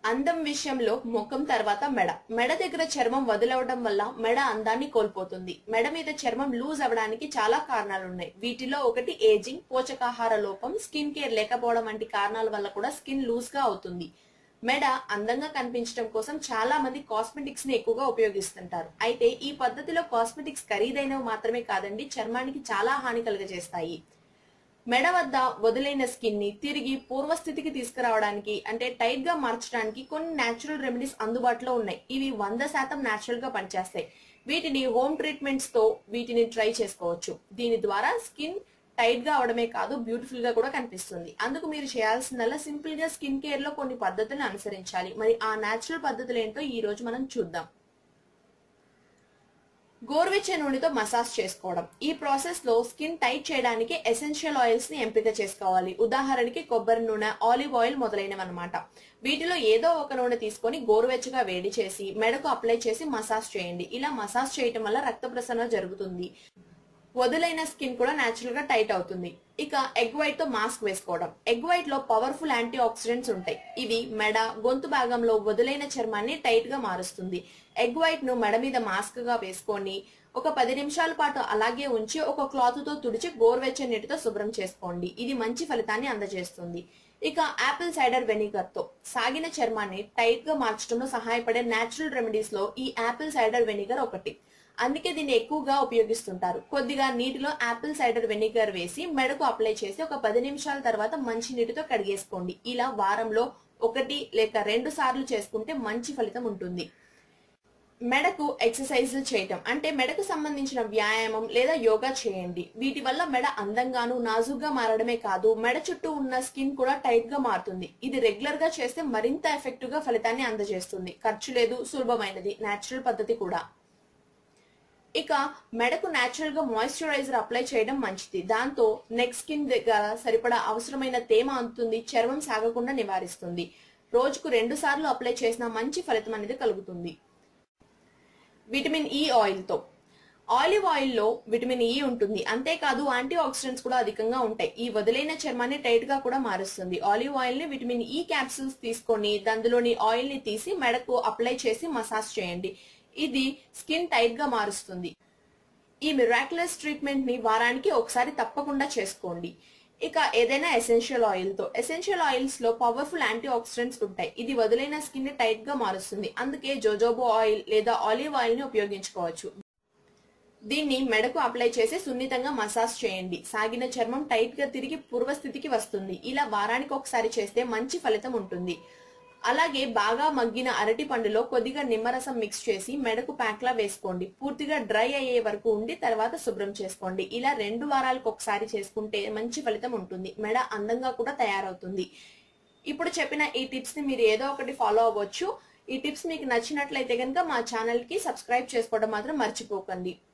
అందం విషయంలో ముఖం తర్వాత మెడ మెడ దగ్గర చర్మం వదిలవడం వల్ల మెడ అందాన్ని కోల్పోతుంది మెడ మీద చర్మం లూజ్ అవ్వడానికి చాలా కారణాలు ఉన్నాయి వీటిలో ఒకటి ఏజింగ్ పోషకాహార లోపం స్కిన్ కేర్ లేకపోవడం వంటి కారణాల వల్ల కూడా స్కిన్ లూజ్ గా అవుతుంది మెడ అందంగా కనిపించడం కోసం చాలా మంది కాస్మెటిక్స్ ని ఎక్కువగా ఉపయోగిస్తుంటారు అయితే ఈ పద్ధతిలో కాస్మెటిక్స్ ఖరీదైనవి మాత్రమే కాదండి చర్మానికి చాలా హాని కలుగజేస్తాయి మెడ వద్ద వదిలైన స్కిన్ ని తిరిగి పూర్వస్థితికి తీసుకురావడానికి అంటే టైట్ గా మార్చడానికి కొన్ని నేచురల్ రెమెడీస్ అందుబాటులో ఉన్నాయి ఇవి వంద శాతం నేచురల్ గా పనిచేస్తాయి వీటిని హోమ్ ట్రీట్మెంట్స్ తో వీటిని ట్రై చేసుకోవచ్చు దీని ద్వారా స్కిన్ టైట్ గా అవడమే కాదు బ్యూటిఫుల్ గా కూడా కనిపిస్తుంది అందుకు మీరు చేయాల్సిందల్లా సింపుల్ గా స్కిన్ కేర్ లో కొన్ని పద్ధతులను అనుసరించాలి మరి ఆ నేచురల్ పద్ధతులు ఏంటో ఈ రోజు మనం చూద్దాం గోరువెచ్చని నూనెతో మసాజ్ చేసుకోవడం ఈ ప్రాసెస్ లో స్కిన్ టైట్ చేయడానికి ఎసెన్షియల్ ఆయిల్స్ ని ఎంపిక చేసుకోవాలి ఉదాహరణకి కొబ్బరి నూనె ఆలివ్ ఆయిల్ మొదలైనవి అనమాట వీటిలో ఏదో ఒక నూనె తీసుకొని గోరువెచ్చగా వేడి చేసి మెడకు అప్లై చేసి మసాజ్ చేయండి ఇలా మసాజ్ చేయటం వల్ల రక్త ప్రసరణ జరుగుతుంది వదులైన స్కిన్ కూడా నేచురల్ గా టైట్ అవుతుంది ఇక ఎగ్ వైట్ తో మాస్క్ వేసుకోవడం ఎగ్ వైట్ లో పవర్ఫుల్ యాంటీ ఆక్సిడెంట్స్ ఉంటాయి ఇవి మెడ గొంతు భాగంలో వదులైన చర్మాన్ని టైట్ గా మారుస్తుంది ఎగ్ వైట్ ను మెడ మీద మాస్క్ గా వేసుకొని ఒక పది నిమిషాల పాటు అలాగే ఉంచి ఒక క్లాత్ తో తుడిచి గోరువెచ్చని నీటితో శుభ్రం చేసుకోండి ఇది మంచి ఫలితాన్ని అందజేస్తుంది ఇక యాపిల్ సైడర్ వెనిగర్ తో సాగిన చర్మాన్ని టైట్ గా మార్చడంలో సహాయపడే నేచురల్ రెమెడీస్ లో ఈ యాపిల్ సైడర్ వెనిగర్ ఒకటి అందుకే దీన్ని ఎక్కువగా ఉపయోగిస్తుంటారు కొద్దిగా నీటిలో యాపిల్ సైడర్ వెనిగర్ వేసి మెడకు అప్లై చేసి ఒక పది నిమిషాల తర్వాత మంచి నీటితో కడిగేసుకోండి ఇలా వారంలో ఒకటి లేక రెండు సార్లు చేసుకుంటే మంచి ఫలితం ఉంటుంది మెడకు ఎక్సర్సైజ్లు చేయటం అంటే మెడకు సంబంధించిన వ్యాయామం లేదా యోగా చేయండి వీటి వల్ల మెడ అందంగాను నాజుగ్గా మారడమే కాదు మెడ చుట్టూ ఉన్న స్కిన్ కూడా టైట్ గా మారుతుంది ఇది రెగ్యులర్ గా చేస్తే మరింత ఎఫెక్టివ్ గా ఫలితాన్ని అందజేస్తుంది ఖర్చు లేదు సులభమైనది నేచురల్ పద్ధతి కూడా ఇక మెడకు నేచురల్ గా మాయిశ్చరైజర్ అప్లై చేయడం మంచిది దాంతో నెక్ స్కిన్ దగ్గర సరిపడా అవసరమైన తేమ అందుతుంది చర్మం సాగకుండా నివారిస్తుంది రోజుకు రెండు సార్లు అప్లై చేసిన మంచి ఫలితం అనేది కలుగుతుంది విటమిన్ ఈ ఆయిల్ తో ఆలివ్ ఆయిల్ లో విటమిన్ ఈ ఉంటుంది అంతేకాదు యాంటీ ఆక్సిడెంట్స్ కూడా అధికంగా ఉంటాయి ఈ వదిలైన చర్మాన్ని టైట్ గా కూడా మారుస్తుంది ఆలివ్ ఆయిల్ ని విటమిన్ ఈ క్యాప్సూల్స్ తీసుకొని దానిలోని ఆయిల్ ని తీసి మెడకు అప్లై చేసి మసాజ్ చేయండి ఇది స్కిన్ టైట్ గా మారుస్తుంది ఈ మిరాక్యులస్ ట్రీట్మెంట్ ని వారానికి ఒకసారి తప్పకుండా చేసుకోండి ఇక ఏదైనా ఎసెన్షియల్ ఆయిల్ తో ఎసెన్షియల్ ఆయిల్స్ లో పవర్ఫుల్ యాంటీ ఆక్సిడెంట్స్ ఉంటాయి ఇది వదిలైన స్కిన్ ని టైట్ గా మారుస్తుంది అందుకే జోజోబో ఆయిల్ లేదా ఆలివ్ ఆయిల్ ని ఉపయోగించుకోవచ్చు దీన్ని మెడకు అప్లై చేసి సున్నితంగా మసాజ్ చేయండి సాగిన చర్మం టైట్ గా తిరిగి పూర్వస్థితికి వస్తుంది ఇలా వారానికి ఒకసారి చేస్తే మంచి ఫలితం ఉంటుంది అలాగే బాగా మగ్గిన అరటి పండులో కొద్దిగా నిమ్మరసం మిక్స్ చేసి మెడకు ప్యాక్లా వేసుకోండి పూర్తిగా డ్రై అయ్యే వరకు ఉండి తర్వాత శుభ్రం చేసుకోండి ఇలా రెండు వారాలకు ఒకసారి చేసుకుంటే మంచి ఫలితం ఉంటుంది మెడ అందంగా కూడా తయారవుతుంది ఇప్పుడు చెప్పిన ఈ టిప్స్ ని మీరు ఏదో ఒకటి ఫాలో అవ్వచ్చు ఈ టిప్స్ మీకు నచ్చినట్లయితే కనుక మా ఛానల్ కి సబ్స్క్రైబ్ చేసుకోవడం మాత్రం మర్చిపోకండి